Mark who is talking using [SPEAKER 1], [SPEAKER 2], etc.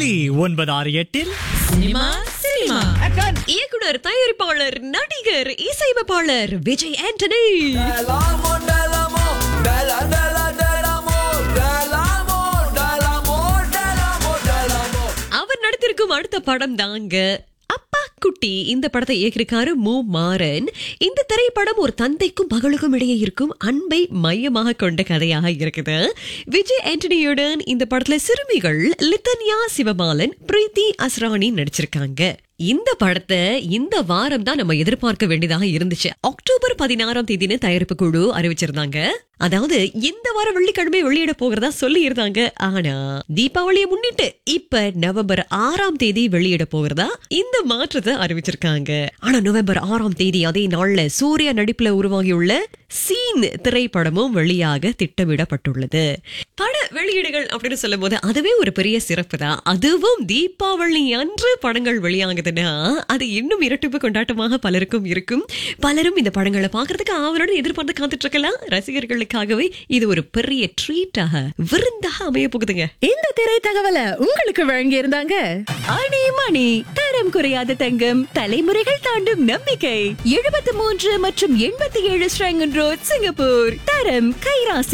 [SPEAKER 1] ஒலி ஒன்பது ஆறு எட்டில்
[SPEAKER 2] சினிமா சினிமா இயக்குனர் தயாரிப்பாளர் நடிகர் இசையமைப்பாளர் விஜய் ஆண்டனி அவர் நடித்திருக்கும் அடுத்த படம் தாங்க அப்பா குட்டி இந்த படத்தை இயக்கியிருக்காரு மு மாறன் இந்த திரைப்படம் ஒரு தந்தைக்கும் மகளுக்கும் இடையே இருக்கும் அன்பை மையமாக கொண்ட கதையாக இருக்குது விஜய் ஆண்டனியுடன் இந்த படத்துல சிறுமிகள் லித்தன்யா சிவபாலன் பிரீத்தி அஸ்ரானி நடிச்சிருக்காங்க இந்த படத்தை இந்த வாரம் தான் நம்ம எதிர்பார்க்க வேண்டியதாக இருந்துச்சு அக்டோபர் பதினாறாம் தேதினு தயாரிப்பு குழு அறிவிச்சிருந்தாங்க அதாவது இந்த வாரம் வெள்ளிக்கிழமை வெளியிட போகிறதா சொல்லி இருந்தாங்க ஆனா தீபாவளியை முன்னிட்டு இப்ப நவம்பர் ஆறாம் தேதி வெளியிட போகிறதா இந்த மாற்றத்தை அறிவிச்சிருக்காங்க ஆனா நவம்பர் ஆறாம் தேதி அதே நாள்ல சூர்யா நடிப்புல உருவாகியுள்ள சீன் திரைப்படமும் வெளியாக திட்டமிடப்பட்டுள்ளது பட வெளியீடுகள் அப்படின்னு சொல்லும் போது அதுவே ஒரு பெரிய சிறப்பு தான் அதுவும் தீபாவளி அன்று படங்கள் வெளியாகுதுன்னா அது இன்னும் இரட்டிப்பு கொண்டாட்டமாக பலருக்கும் இருக்கும் பலரும் இந்த படங்களை பார்க்கறதுக்கு ஆவலுடன் எதிர்பார்த்து காத்துட்டு இருக்கலாம் ரசிகர்களுக்காகவே இது ஒரு பெரிய ட்ரீட்டாக விருந்தாக அமைய போகுதுங்க
[SPEAKER 3] இந்த திரை தகவலை உங்களுக்கு வழங்கி இருந்தாங்க அணி மணி தரம் குறையாத தங்கம் தலைமுறைகள் தாண்டும் நம்பிக்கை எழுபத்தி மூன்று மற்றும் எண்பத்தி ஏழு ஸ்ரங்கன் ரோட் சிங்கப்பூர் தரம் கைராசி